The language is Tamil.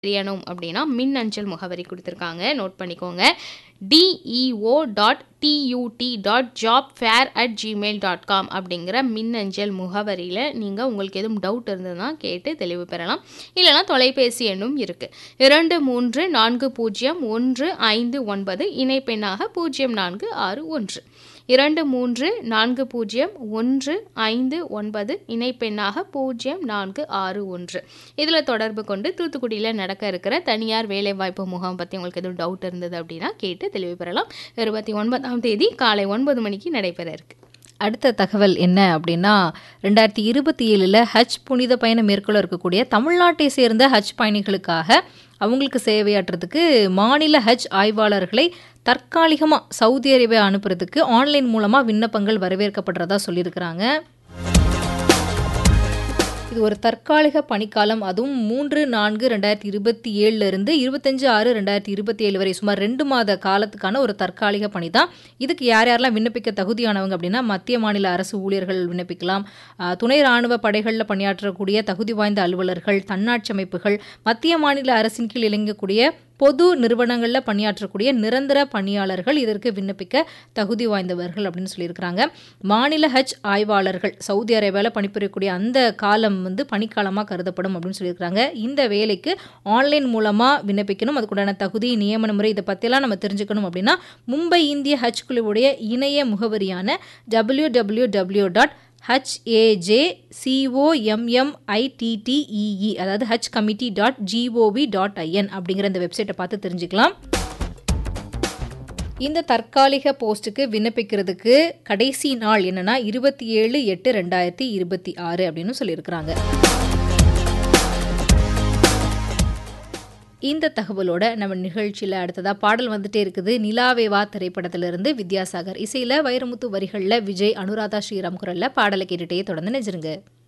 தெரியணும் அப்படின்னா மின்னஞ்சல் முகவரி கொடுத்துருக்காங்க நோட் பண்ணிக்கோங்க DEO dot Tuty dot job fair at Gmail dot com அப்படிங்கிற மின்னஞ்சல் முகவரியில் நீங்கள் உங்களுக்கு எதுவும் டவுட் இருந்ததுன்னா கேட்டு தெளிவு பெறலாம் இல்லைனா தொலைபேசி எண்ணும் இருக்குது இரண்டு மூன்று நான்கு பூஜ்ஜியம் ஒன்று ஐந்து ஒன்பது இணைப்பெண்ணாக பூஜ்ஜியம் நான்கு ஆறு ஒன்று இரண்டு மூன்று நான்கு பூஜ்ஜியம் ஒன்று ஐந்து ஒன்பது இணைப்பெண்ணாக பூஜ்ஜியம் நான்கு ஆறு ஒன்று இதில் தொடர்பு கொண்டு தூத்துக்குடியில் நடக்க இருக்கிற தனியார் வேலைவாய்ப்பு முகாம் பற்றி உங்களுக்கு எதுவும் டவுட் இருந்தது அப்படின்னா கேட்டு தெளிவு பெறலாம் இருபத்தி ஒன்பதாம் தேதி காலை ஒன்பது மணிக்கு நடைபெற இருக்கு அடுத்த தகவல் என்ன அப்படின்னா ரெண்டாயிரத்தி இருபத்தி ஏழில் ஹஜ் புனித பயணம் மேற்கொள்ள இருக்கக்கூடிய தமிழ்நாட்டை சேர்ந்த ஹஜ் பயணிகளுக்காக அவங்களுக்கு சேவையாற்றுறதுக்கு மாநில ஹஜ் ஆய்வாளர்களை தற்காலிகமாக சவுதி அரேபியா அனுப்புறதுக்கு ஆன்லைன் மூலமாக விண்ணப்பங்கள் வரவேற்கப்படுறதா சொல்லியிருக்கிறாங்க இது ஒரு தற்காலிக பணிக்காலம் அதுவும் மூன்று நான்கு ரெண்டாயிரத்தி இருபத்தி ஏழுல இருந்து இருபத்தஞ்சு ஆறு ரெண்டாயிரத்தி இருபத்தி ஏழு வரை சுமார் ரெண்டு மாத காலத்துக்கான ஒரு தற்காலிக பணி தான் இதுக்கு யார் யாரெல்லாம் விண்ணப்பிக்க தகுதியானவங்க அப்படின்னா மத்திய மாநில அரசு ஊழியர்கள் விண்ணப்பிக்கலாம் ஆஹ், துணை ராணுவ படைகளில் பணியாற்றக்கூடிய தகுதி வாய்ந்த அலுவலர்கள் தன்னாட்சி அமைப்புகள் மத்திய மாநில அரசின் கீழ் இயங்கக்கூடிய பொது நிறுவனங்களில் பணியாற்றக்கூடிய நிரந்தர பணியாளர்கள் இதற்கு விண்ணப்பிக்க தகுதி வாய்ந்தவர்கள் அப்படின்னு சொல்லியிருக்கிறாங்க மாநில ஹஜ் ஆய்வாளர்கள் சவுதி அரேபியாவில் பணிபுரியக்கூடிய அந்த காலம் வந்து பணிக்காலமாக கருதப்படும் அப்படின்னு சொல்லியிருக்கிறாங்க இந்த வேலைக்கு ஆன்லைன் மூலமாக விண்ணப்பிக்கணும் அதுக்குண்டான தகுதி நியமன முறை இதை பற்றியெல்லாம் நம்ம தெரிஞ்சுக்கணும் அப்படின்னா மும்பை இந்திய ஹஜ் குழுவுடைய இணைய முகவரியான டபிள்யூ டபிள்யூ டபிள்யூ டாட் ஹச்ஏஜே சிஓஎம்எம்ஐடிடிஇஇ அதாவது H committee dot gov dot IN அப்படிங்கிற இந்த வெப்சைட்டை பார்த்து தெரிஞ்சுக்கலாம் இந்த தற்காலிக போஸ்ட்டுக்கு விண்ணப்பிக்கிறதுக்கு கடைசி நாள் என்னன்னா இருபத்தி ஏழு எட்டு ரெண்டாயிரத்தி இருபத்தி ஆறு அப்படின்னு சொல்லியிருக்கிறாங்க இந்த தகவலோட நம்ம நிகழ்ச்சியில் அடுத்ததாக பாடல் வந்துட்டே இருக்குது நிலாவேவா திரைப்படத்திலிருந்து வித்யாசாகர் இசையில் வைரமுத்து வரிகளில் விஜய் அனுராதா ஸ்ரீராம் குரலில் பாடலை கேட்டுட்டே தொடர்ந்து நெஞ்சிருங்க